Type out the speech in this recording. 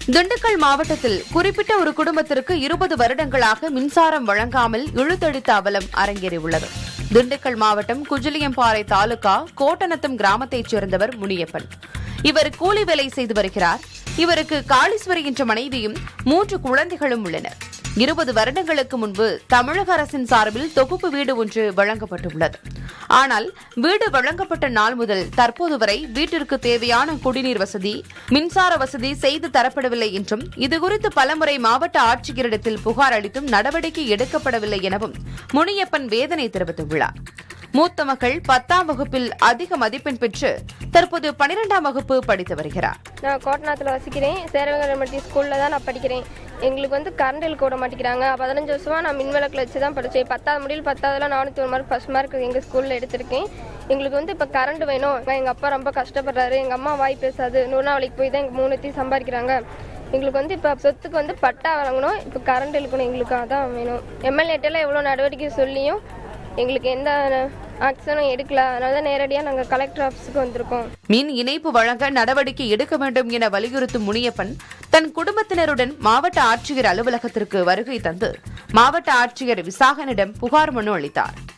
திண்டுக்கல் மாவட்டத்தில் குறிப்பிட்ட ஒரு குடும்பத்திற்கு இருபது வருடங்களாக மின்சாரம் வழங்காமல் இழுத்தடித்த அவலம் அரங்கேறியுள்ளது திண்டுக்கல் மாவட்டம் குஜிலியம்பாறை தாலுகா கோட்டநத்தம் கிராமத்தைச் சேர்ந்தவர் முனியப்பன் இவர் கூலி வேலை செய்து வருகிறார் இவருக்கு காளீஸ்வரி என்ற மனைவியும் மூன்று குழந்தைகளும் உள்ளனர் இருபது வருடங்களுக்கு முன்பு தமிழக அரசின் சார்பில் தொகுப்பு வீடு ஒன்று வழங்கப்பட்டுள்ளது ஆனால் வீடு வழங்கப்பட்ட நாள் முதல் தற்போது வரை வீட்டிற்கு தேவையான குடிநீர் வசதி மின்சார வசதி செய்து தரப்படவில்லை என்றும் இதுகுறித்து பலமுறை மாவட்ட ஆட்சியரிடத்தில் புகார் அளித்தும் நடவடிக்கை எடுக்கப்படவில்லை எனவும் முனியப்பன் வேதனை தெரிவித்துள்ளார் மூத்த மகள் பத்தாம் வகுப்பில் அதிக மதிப்பெண் பெற்று தற்போது பனிரெண்டாம் வகுப்பு படித்து வருகிறார் நான் கோட்டநாத்தில் வசிக்கிறேன் சேரவங்கரமட்டி ஸ்கூலில் தான் நான் படிக்கிறேன் எங்களுக்கு வந்து கரண்ட் இழுக்க விட மாட்டேங்கிறாங்க பதினஞ்சு வருஷமா நான் மின் விளக்கில் வச்சு தான் படித்தேன் பத்தாவது முடியல பத்தாவதுல நானூற்றி ஒரு மார்க் ஃபஸ்ட் மார்க் எங்கள் ஸ்கூலில் எடுத்திருக்கேன் எங்களுக்கு வந்து இப்போ கரண்ட் வேணும் எங்கள் அப்பா ரொம்ப கஷ்டப்படுறாரு எங்கள் அம்மா வாய் பேசாது நூறாவளிக்கு போய் தான் எங்கள் மூணுத்தையும் சம்பாதிக்கிறாங்க எங்களுக்கு வந்து இப்போ சொத்துக்கு வந்து பட்டா வாங்கணும் இப்போ கரண்ட் இழுக்கணும் எங்களுக்கு அதான் வேணும் எம்எல்ஏட்டெல்லாம் எவ்வளோ நடவடிக்கை சொல்லியும் எங்களுக்கு எந்த ஆக்ஷனும் எடுக்கல அதனால தான் நேரடியாக நாங்கள் கலெக்டர் ஆஃபீஸுக்கு வந்திருக்கோம் மின் இணைப்பு வழங்க நடவடிக்கை எடுக்க வேண்டும் என வலியுறுத்தும் முனியப்பன் தன் குடும்பத்தினருடன் மாவட்ட ஆட்சியர் அலுவலகத்திற்கு வருகை தந்து மாவட்ட ஆட்சியர் விசாகனிடம் புகார் மனு அளித்தார்